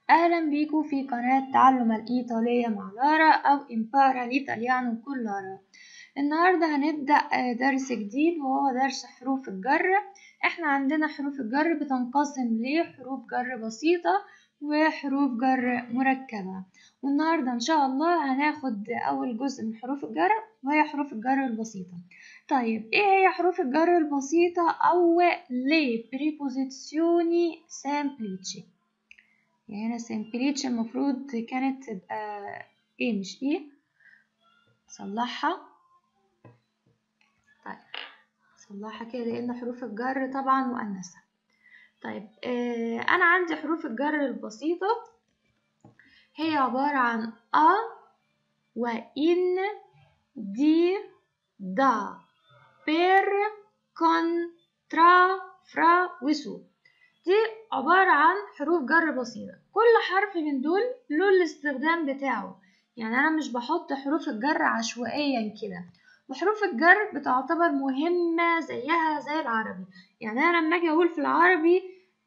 أهلا بيكم في قناة تعلم الإيطالية مع لارا أو إمبارا الإيطاليانو كل لارا النهاردة هنبدأ درس جديد وهو درس حروف الجر احنا عندنا حروف الجر بتنقسم لحروف جر بسيطة وحروف جر مركبة والنهاردة إن شاء الله هناخد أول جزء من حروف الجر وهي حروف الجر البسيطة طيب ايه هي حروف الجر البسيطة أو لي بريبوزيسيوني semplici يعني هنا semplici المفروض كانت تبقى ايه مش ايه صلحها طيب صلحها كده لأن حروف الجر طبعا مؤنثة طيب آه أنا عندي حروف الجر البسيطة هي عبارة عن أ وإن دي دا بير كون ترا فرا وسو دي عبارة عن حروف جر بسيطة كل حرف من دول له الاستخدام بتاعه يعني أنا مش بحط حروف الجر عشوائيا كده وحروف الجر بتعتبر مهمة زيها زي العربي يعني أنا لما أجي أقول في العربي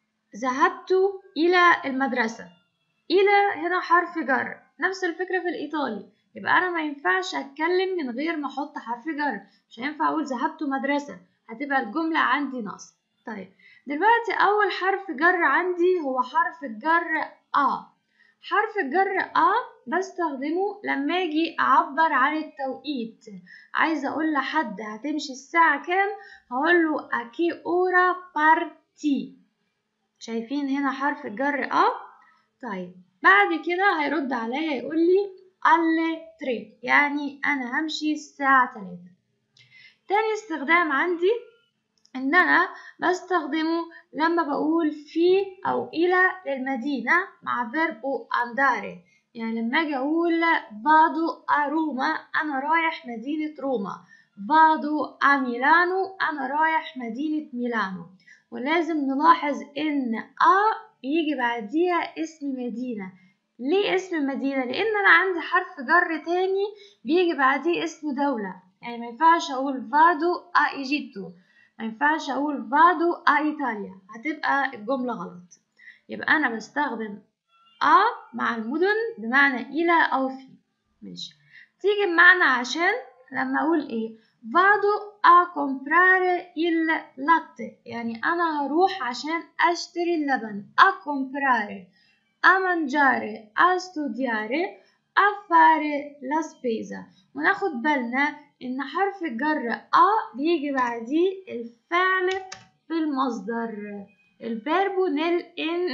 ذهبت إلى المدرسة إلى هنا حرف جر نفس الفكرة في الإيطالي يبقى أنا ما ينفعش أتكلم من غير ما أحط حرف جر مش هينفع أقول ذهبت مدرسة هتبقى الجملة عندي ناقصة طيب دلوقتي أول حرف جر عندي هو حرف الجر أ حرف الجر أ بستخدمه لما أجي أعبر عن التوقيت عايزة أقول لحد هتمشي الساعة كام هقول له أكي أورا بارتي شايفين هنا حرف الجر أ طيب بعد كده هيرد عليا يقول لي alle tre يعني أنا همشي الساعة تلاتة تاني استخدام عندي إن أنا بستخدمه لما بقول في أو إلى للمدينة مع فيربو andare يعني لما أجي أقول vado a روما أنا رايح مدينة روما vado a ميلانو أنا رايح مدينة ميلانو ولازم نلاحظ إن أ يجي بعديها اسم مدينة ليه اسم مدينة؟ لأن أنا عندي حرف جر تاني بيجي بعديه اسم دولة يعني ما ينفعش أقول فادو أ إيجيبتو ما ينفعش أقول فادو أ إيطاليا هتبقى الجملة غلط يبقى أنا بستخدم أ مع المدن بمعنى إلى أو في ماشي تيجي بمعنى عشان لما أقول إيه vado a comprare il latte يعني أنا هروح عشان أشتري اللبن a comprare a mangiare a studiare a fare la spesa وناخد بالنا إن حرف الجر a بيجي بعديه الفعل في المصدر الفيربو nel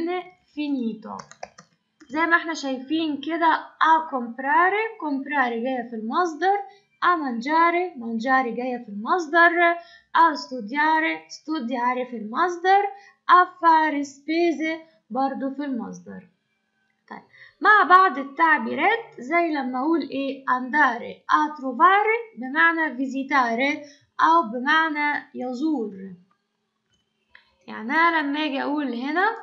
infinito زي ما احنا شايفين كده a comprare comprare جاية في المصدر a mangiare mangiare جاية في المصدر a studiare studiare في المصدر a fare spese برضو في المصدر طيب مع بعض التعبيرات زي لما أقول إيه andare a trovare بمعنى visitare أو بمعنى يزور يعني أنا لما أجي أقول هنا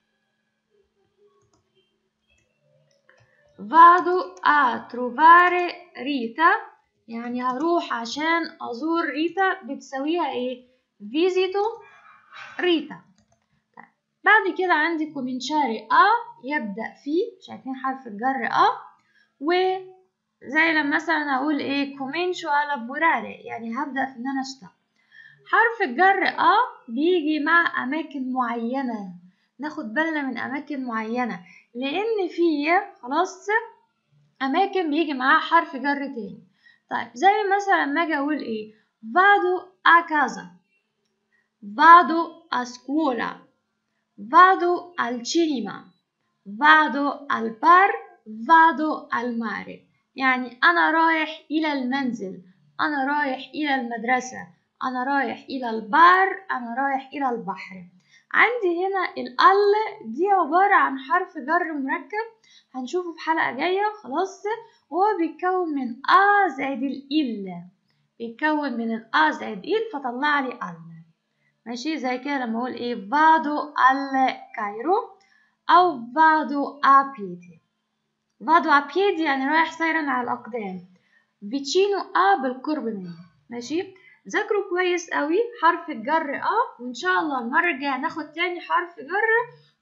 vado a trovare Rita يعني هروح عشان أزور ريتا بتساويها إيه فيزيتو ريتا طيب. بعد كده عندي كومنشاري أ يبدأ فيه شايفين حرف الجر أ وزي لما مثلا أقول إيه كومنشو على بوراري يعني هبدأ في إن أنا أشتغل حرف الجر أ بيجي مع أماكن معينة ناخد بالنا من أماكن معينة لأن في خلاص أماكن بيجي معاها حرف جر تاني طيب زي مثلا لما اجي اقول ايه vado a casa vado a scuola vado al cinema vado al bar vado al mare يعني انا رايح الى المنزل انا رايح الى المدرسة انا رايح الى البار انا رايح الى البحر عندي هنا ال دي عبارة عن حرف جر مركب هنشوفه في حلقة جاية خلاص وهو بيتكون من أ زائد الإل بيتكون من الأ زائد إل فطلع لي ال ماشي زي كده لما أقول إيه vado al كايرو أو vado a piedi vado a piedi يعني رايح سيرا على الأقدام vicino a بالقرب منه ماشي ذاكروا كويس قوي حرف الجر اه وان شاء الله المره الجايه هناخد تاني حرف جر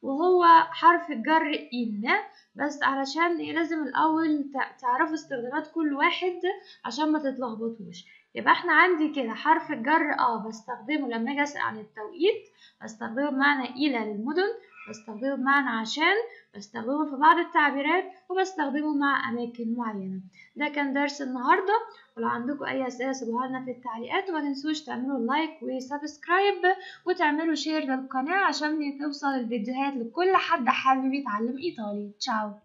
وهو حرف الجر إن بس علشان لازم الأول تعرفوا استخدامات كل واحد عشان ما تتلخبطوش يبقى احنا عندي كده حرف الجر اه بستخدمه لما اجي اسأل عن التوقيت بستخدمه بمعنى إلى للمدن بستخدمه بمعنى عشان بستخدمه في بعض التعبيرات وبستخدمه مع أماكن معينة ده كان درس النهاردة ولو عندكم أي أسئلة سيبوها لنا في التعليقات وما تنسوش تعملوا لايك وسبسكرايب وتعملوا شير للقناة عشان توصل الفيديوهات لكل حد حابب يتعلم إيطالي تشاو